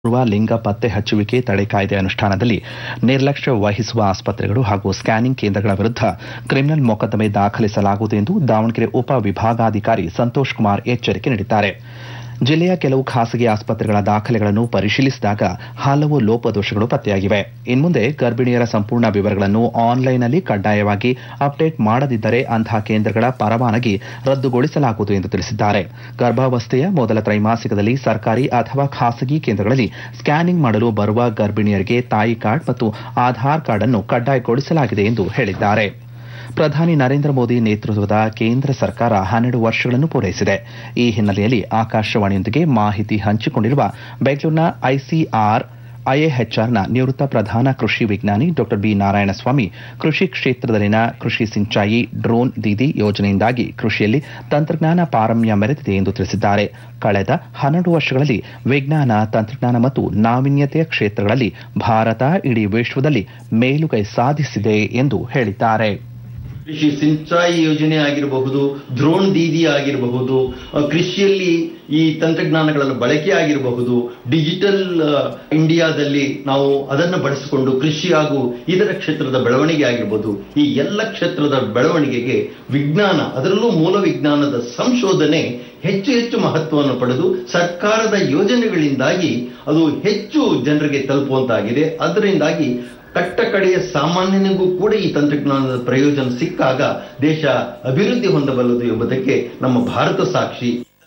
ರುವ ಲಿಂಗ ಪತ್ತೆ ಹಚ್ಚುವಿಕೆ ತಡೆ ಕಾಯ್ದೆ ಅನುಷ್ಠಾನದಲ್ಲಿ ನಿರ್ಲಕ್ಷ್ಯ ವಹಿಸುವ ಆಸ್ಪತ್ರೆಗಳು ಹಾಗೂ ಸ್ಕ್ಯಾನಿಂಗ್ ಕೇಂದ್ರಗಳ ವಿರುದ್ಧ ಕ್ರಿಮಿನಲ್ ಮೊಕದ್ದಮೆ ದಾಖಲಿಸಲಾಗುವುದು ಎಂದು ದಾವಣಗೆರೆ ಉಪ ವಿಭಾಗಾಧಿಕಾರಿ ಸಂತೋಷ್ ಕುಮಾರ್ ಎಚ್ಚರಿಕೆ ನೀಡಿದ್ದಾರೆ ಜಿಲ್ಲೆಯ ಕೆಲವು ಖಾಸಗಿ ಆಸ್ಪತ್ರೆಗಳ ದಾಖಲೆಗಳನ್ನು ಪರಿಶೀಲಿಸಿದಾಗ ಹಲವು ಲೋಪದೋಷಗಳು ಪತ್ತೆಯಾಗಿವೆ ಇನ್ಮುಂದೆ ಗರ್ಭಿಣಿಯರ ಸಂಪೂರ್ಣ ವಿವರಗಳನ್ನು ಆನ್ಲೈನ್ನಲ್ಲಿ ಕಡ್ಡಾಯವಾಗಿ ಅಪ್ಡೇಟ್ ಮಾಡದಿದ್ದರೆ ಅಂತಹ ಕೇಂದ್ರಗಳ ಪರವಾನಗಿ ರದ್ದುಗೊಳಿಸಲಾಗುವುದು ಎಂದು ತಿಳಿಸಿದ್ದಾರೆ ಗರ್ಭಾವಸ್ಥೆಯ ಮೊದಲ ತ್ರೈಮಾಸಿಕದಲ್ಲಿ ಸರ್ಕಾರಿ ಅಥವಾ ಖಾಸಗಿ ಕೇಂದ್ರಗಳಲ್ಲಿ ಸ್ಕ್ಯಾನಿಂಗ್ ಮಾಡಲು ಬರುವ ಗರ್ಭಿಣಿಯರಿಗೆ ತಾಯಿ ಕಾರ್ಡ್ ಮತ್ತು ಆಧಾರ್ ಕಾರ್ಡ್ ಅನ್ನು ಕಡ್ಡಾಯಗೊಳಿಸಲಾಗಿದೆ ಎಂದು ಹೇಳಿದ್ದಾರೆ ಪ್ರಧಾನಿ ನರೇಂದ್ರ ಮೋದಿ ನೇತೃತ್ವದ ಕೇಂದ್ರ ಸರ್ಕಾರ ಹನ್ನೆರಡು ವರ್ಷಗಳನ್ನು ಪೂರೈಸಿದೆ ಈ ಹಿನ್ನೆಲೆಯಲ್ಲಿ ಆಕಾಶವಾಣಿಯೊಂದಿಗೆ ಮಾಹಿತಿ ಹಂಚಿಕೊಂಡಿರುವ ಬೆಂಗಳೂರಿನ ಐಸಿಆರ್ ಐಎಎಚ್ಆರ್ನ ನಿವೃತ್ತ ಪ್ರಧಾನ ಕೃಷಿ ವಿಜ್ಞಾನಿ ಡಾ ಬಿ ನಾರಾಯಣಸ್ವಾಮಿ ಕೃಷಿ ಕ್ಷೇತ್ರದಲ್ಲಿನ ಕೃಷಿ ಸಿಂಚಾಯಿ ಡ್ರೋನ್ ದೀದಿ ಯೋಜನೆಯಿಂದಾಗಿ ಕೃಷಿಯಲ್ಲಿ ತಂತ್ರಜ್ಞಾನ ಪಾರಮ್ಯ ಮೆರೆದಿದೆ ಎಂದು ತಿಳಿಸಿದ್ದಾರೆ ಕಳೆದ ಹನ್ನೆರಡು ವರ್ಷಗಳಲ್ಲಿ ವಿಜ್ಞಾನ ತಂತ್ರಜ್ಞಾನ ಮತ್ತು ನಾವೀನ್ಯತೆಯ ಕ್ಷೇತ್ರಗಳಲ್ಲಿ ಭಾರತ ಇಡೀ ವಿಶ್ವದಲ್ಲಿ ಮೇಲುಗೈ ಸಾಧಿಸಿದೆ ಎಂದು ಹೇಳಿದ್ದಾರೆ ಕೃಷಿ ಸಿಂಚಾಯಿ ಯೋಜನೆ ಆಗಿರಬಹುದು ದ್ರೋಣ್ ದೀದಿ ಆಗಿರಬಹುದು ಅಹ್, ಕೃಷಿಯಲ್ಲಿ ಈ ತಂತ್ರಜ್ಞಾನಗಳ ಬಳಕೆ ಆಗಿರಬಹುದು ಡಿಜಿಟಲ್ ಅಹ್, ಇಂಡಿಯಾದಲ್ಲಿ ನಾವು ಅದನ್ನು ಬಳಸಿಕೊಂಡು ಕೃಷಿ ಹಾಗೂ ಇತರ ಕ್ಷೇತ್ರದ ಬೆಳವಣಿಗೆ ಆಗಿರಬಹುದು ಈ ಎಲ್ಲ ಕ್ಷೇತ್ರದ ಬೆಳವಣಿಗೆಗೆ ವಿಜ್ಞಾನ ಅದರಲ್ಲೂ ಮೂಲ ವಿಜ್ಞಾನದ ಸಂಶೋಧನೆ ಹೆಚ್ಚು ಹೆಚ್ಚು ಮಹತ್ವವನ್ನು ಪಡೆದು ಸರ್ಕಾರದ ಯೋಜನೆಗಳಿಂದಾಗಿ ಅದು ಹೆಚ್ಚು ಜನರಿಗೆ ತಲುಪುವಂತಾಗಿದೆ ಅದರಿಂದಾಗಿ ಕಟ್ಟ ಕಡೆಯ ಸಾಮಾನ್ಯನಿಗೂ ಕೂಡ ಈ ತಂತ್ರಜ್ಞಾನದ ಪ್ರಯೋಜನ ಸಿಕ್ಕಾಗ ದೇಶ ಅಭಿವೃದ್ಧಿ ಹೊಂದಬಲ್ಲದು ಎಂಬುದಕ್ಕೆ ನಮ್ಮ ಭಾರತ ಸಾಕ್ಷಿ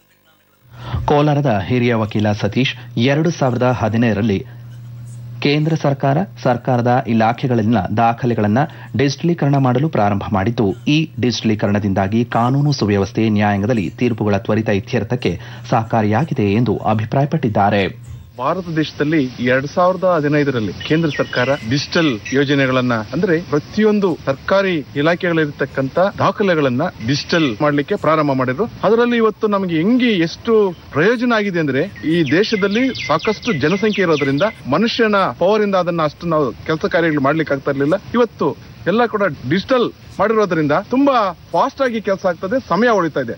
ಕೋಲಾರದ ಹಿರಿಯ ವಕೀಲ ಸತೀಶ್ ಎರಡು ಸಾವಿರದ ಹದಿನೈದರಲ್ಲಿ ಕೇಂದ್ರ ಸರ್ಕಾರ ಸರ್ಕಾರದ ಇಲಾಖೆಗಳಲ್ಲಿನ ದಾಖಲೆಗಳನ್ನು ಡಿಜಿಟಲೀಕರಣ ಮಾಡಲು ಪ್ರಾರಂಭ ಮಾಡಿದ್ದು ಈ ಡಿಜಿಟಲೀಕರಣದಿಂದಾಗಿ ಕಾನೂನು ಸುವ್ಯವಸ್ಥೆ ನ್ಯಾಯಾಂಗದಲ್ಲಿ ತೀರ್ಪುಗಳ ತ್ವರಿತ ಇತ್ಯರ್ಥಕ್ಕೆ ಸಹಕಾರಿಯಾಗಿದೆ ಎಂದು ಅಭಿಪ್ರಾಯಪಟ್ಟಿದ್ದಾರೆ ಭಾರತ ದೇಶದಲ್ಲಿ ಎರಡ್ ಸಾವಿರದ ಹದಿನೈದರಲ್ಲಿ ಕೇಂದ್ರ ಸರ್ಕಾರ ಡಿಜಿಟಲ್ ಯೋಜನೆಗಳನ್ನ ಅಂದ್ರೆ ಪ್ರತಿಯೊಂದು ಸರ್ಕಾರಿ ಇಲಾಖೆಗಳಿರ್ತಕ್ಕಂತ ದಾಖಲೆಗಳನ್ನ ಡಿಜಿಟಲ್ ಮಾಡ್ಲಿಕ್ಕೆ ಪ್ರಾರಂಭ ಮಾಡಿದ್ರು ಅದರಲ್ಲಿ ಇವತ್ತು ನಮಗೆ ಹೆಂಗೆ ಎಷ್ಟು ಪ್ರಯೋಜನ ಆಗಿದೆ ಅಂದ್ರೆ ಈ ದೇಶದಲ್ಲಿ ಸಾಕಷ್ಟು ಜನಸಂಖ್ಯೆ ಇರೋದ್ರಿಂದ ಮನುಷ್ಯನ ಪವರ್ ಇಂದ ಅದನ್ನ ಅಷ್ಟು ನಾವು ಕೆಲಸ ಕಾರ್ಯಗಳು ಮಾಡ್ಲಿಕ್ಕೆ ಆಗ್ತಾ ಇರ್ಲಿಲ್ಲ ಇವತ್ತು ಎಲ್ಲ ಕೂಡ ಡಿಜಿಟಲ್ ಮಾಡಿರೋದ್ರಿಂದ ತುಂಬಾ ಫಾಸ್ಟ್ ಆಗಿ ಕೆಲಸ ಆಗ್ತದೆ ಸಮಯ ಉಳಿತಾ ಇದೆ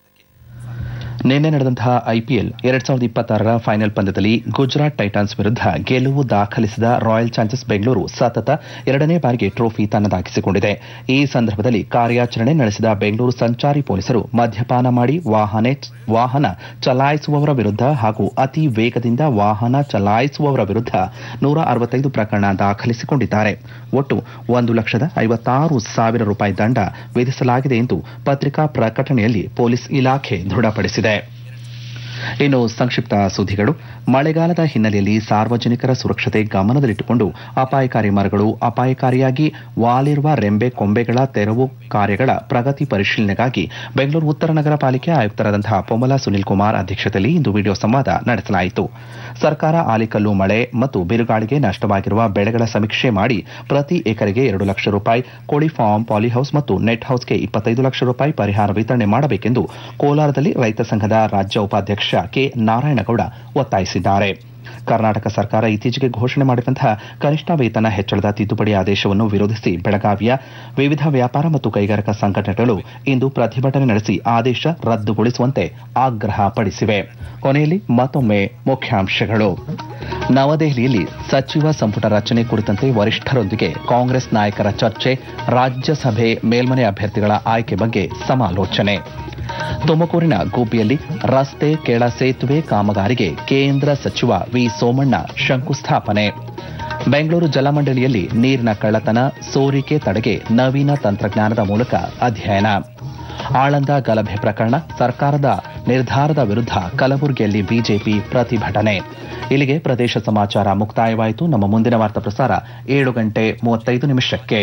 ನಿನ್ನೆ ನಡೆದಂತಹ ಐಪಿಎಲ್ ಎರಡ್ ಸಾವಿರದ ಇಪ್ಪತ್ತಾರರ ಫೈನಲ್ ಪಂದ್ಯದಲ್ಲಿ ಗುಜರಾತ್ ಟೈಟಾನ್ಸ್ ವಿರುದ್ಧ ಗೆಲುವು ದಾಖಲಿಸಿದ ರಾಯಲ್ ಚಾಲೆಂಜರ್ಸ್ ಬೆಂಗಳೂರು ಸತತ ಎರಡನೇ ಬಾರಿಗೆ ಟ್ರೋಫಿ ತನ್ನದಾಗಿಸಿಕೊಂಡಿದೆ ಈ ಸಂದರ್ಭದಲ್ಲಿ ಕಾರ್ಯಾಚರಣೆ ನಡೆಸಿದ ಬೆಂಗಳೂರು ಸಂಚಾರಿ ಪೊಲೀಸರು ಮದ್ಯಪಾನ ಮಾಡಿ ವಾಹನ ವಾಹನ ಚಲಾಯಿಸುವವರ ವಿರುದ್ಧ ಹಾಗೂ ಅತಿ ವೇಗದಿಂದ ವಾಹನ ಚಲಾಯಿಸುವವರ ವಿರುದ್ಧ ನೂರ ಅರವತ್ತೈದು ಪ್ರಕರಣ ದಾಖಲಿಸಿಕೊಂಡಿದ್ದಾರೆ ಒಟ್ಟು ಒಂದು ಲಕ್ಷದ ಐವತ್ತಾರು ಸಾವಿರ ರೂಪಾಯಿ ದಂಡ ವಿಧಿಸಲಾಗಿದೆ ಎಂದು ಪತ್ರಿಕಾ ಪ್ರಕಟಣೆಯಲ್ಲಿ ಪೊಲೀಸ್ ಇಲಾಖೆ ದೃಢಪಡಿಸಿದೆ ಇನ್ನು ಸಂಕ್ಷಿಪ್ತ ಸುದ್ದಿಗಳು ಮಳೆಗಾಲದ ಹಿನ್ನೆಲೆಯಲ್ಲಿ ಸಾರ್ವಜನಿಕರ ಸುರಕ್ಷತೆ ಗಮನದಲ್ಲಿಟ್ಟುಕೊಂಡು ಅಪಾಯಕಾರಿ ಮರಗಳು ಅಪಾಯಕಾರಿಯಾಗಿ ವಾಲಿರುವ ರೆಂಬೆ ಕೊಂಬೆಗಳ ತೆರವು ಕಾರ್ಯಗಳ ಪ್ರಗತಿ ಪರಿಶೀಲನೆಗಾಗಿ ಬೆಂಗಳೂರು ಉತ್ತರ ನಗರ ಪಾಲಿಕೆ ಆಯುಕ್ತರಾದಂತಹ ಪೊಮ್ಮಲ ಸುನಿಲ್ ಕುಮಾರ್ ಅಧ್ಯಕ್ಷತೆಯಲ್ಲಿ ಇಂದು ವಿಡಿಯೋ ಸಂವಾದ ನಡೆಸಲಾಯಿತು ಸರ್ಕಾರ ಆಲಿಕಲ್ಲು ಮಳೆ ಮತ್ತು ಬಿರುಗಾಳಿಗೆ ನಷ್ಟವಾಗಿರುವ ಬೆಳೆಗಳ ಸಮೀಕ್ಷೆ ಮಾಡಿ ಪ್ರತಿ ಎಕರೆಗೆ ಎರಡು ಲಕ್ಷ ರೂಪಾಯಿ ಕೋಳಿ ಫಾರ್ಮ್ ಪಾಲಿಹೌಸ್ ಮತ್ತು ನೆಟ್ ಹೌಸ್ಗೆ ಇಪ್ಪತ್ತೈದು ಲಕ್ಷ ರೂಪಾಯಿ ಪರಿಹಾರ ವಿತರಣೆ ಮಾಡಬೇಕೆಂದು ಕೋಲಾರದಲ್ಲಿ ರೈತ ಸಂಘದ ರಾಜ್ಯ ಉಪಾಧ್ಯಕ್ಷ ಕೆ ನಾರಾಯಣಗೌಡ ಒತ್ತಾಯಿಸಿದ್ದಾರೆ ಕರ್ನಾಟಕ ಸರ್ಕಾರ ಇತ್ತೀಚೆಗೆ ಘೋಷಣೆ ಮಾಡಿದಂತಹ ಕನಿಷ್ಠ ವೇತನ ಹೆಚ್ಚಳದ ತಿದ್ದುಪಡಿ ಆದೇಶವನ್ನು ವಿರೋಧಿಸಿ ಬೆಳಗಾವಿಯ ವಿವಿಧ ವ್ಯಾಪಾರ ಮತ್ತು ಕೈಗಾರಿಕಾ ಸಂಘಟನೆಗಳು ಇಂದು ಪ್ರತಿಭಟನೆ ನಡೆಸಿ ಆದೇಶ ರದ್ದುಗೊಳಿಸುವಂತೆ ಆಗ್ರಹ ಪಡಿಸಿವೆ ಕೊನೆಯಲ್ಲಿ ಮತ್ತೊಮ್ಮೆ ಮುಖ್ಯಾಂಶಗಳು ನವದೆಹಲಿಯಲ್ಲಿ ಸಚಿವ ಸಂಪುಟ ರಚನೆ ಕುರಿತಂತೆ ವರಿಷ್ಠರೊಂದಿಗೆ ಕಾಂಗ್ರೆಸ್ ನಾಯಕರ ಚರ್ಚೆ ರಾಜ್ಯಸಭೆ ಮೇಲ್ಮನೆ ಅಭ್ಯರ್ಥಿಗಳ ಆಯ್ಕೆ ಬಗ್ಗೆ ಸಮಾಲೋಚನೆ ತುಮಕೂರಿನ ಗುಬ್ಬಿಯಲ್ಲಿ ರಸ್ತೆ ಕೆಳ ಸೇತುವೆ ಕಾಮಗಾರಿಗೆ ಕೇಂದ್ರ ಸಚಿವ ವಿ ಸೋಮಣ್ಣ ಶಂಕುಸ್ಥಾಪನೆ ಬೆಂಗಳೂರು ಜಲಮಂಡಳಿಯಲ್ಲಿ ನೀರಿನ ಕಳ್ಳತನ ಸೋರಿಕೆ ತಡೆಗೆ ನವೀನ ತಂತ್ರಜ್ಞಾನದ ಮೂಲಕ ಅಧ್ಯಯನ ಆಳಂದ ಗಲಭೆ ಪ್ರಕರಣ ಸರ್ಕಾರದ ನಿರ್ಧಾರದ ವಿರುದ್ಧ ಕಲಬುರಗಿಯಲ್ಲಿ ಬಿಜೆಪಿ ಪ್ರತಿಭಟನೆ ಇಲ್ಲಿಗೆ ಪ್ರದೇಶ ಸಮಾಚಾರ ಮುಕ್ತಾಯವಾಯಿತು ನಮ್ಮ ಮುಂದಿನ ವಾರ್ತಾ ಪ್ರಸಾರ ಏಳು ಗಂಟೆ ಮೂವತ್ತೈದು ನಿಮಿಷಕ್ಕೆ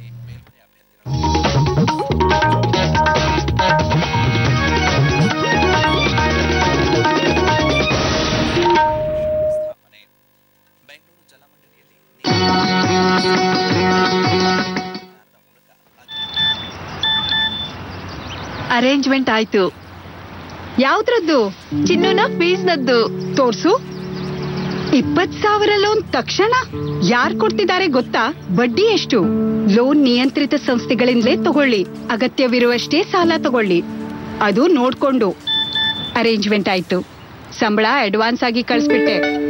ಅರೇಂಜ್ಮೆಂಟ್ ಆಯ್ತು ಯಾವ್ದ್ರದ್ದು ಚಿನ್ನುನ ಫೀಸ್ನದ್ದು ತೋರ್ಸು ಇಪ್ಪತ್ ಸಾವಿರ ಲೋನ್ ತಕ್ಷಣ ಯಾರ್ ಕೊಡ್ತಿದ್ದಾರೆ ಗೊತ್ತಾ ಬಡ್ಡಿ ಎಷ್ಟು ಲೋನ್ ನಿಯಂತ್ರಿತ ಸಂಸ್ಥೆಗಳಿಂದಲೇ ತಗೊಳ್ಳಿ ಅಗತ್ಯವಿರುವಷ್ಟೇ ಸಾಲ ತಗೊಳ್ಳಿ ಅದು ನೋಡ್ಕೊಂಡು ಅರೇಂಜ್ಮೆಂಟ್ ಆಯ್ತು ಸಂಬಳ ಅಡ್ವಾನ್ಸ್ ಆಗಿ ಕಳಿಸ್ಬಿಟ್ಟೆ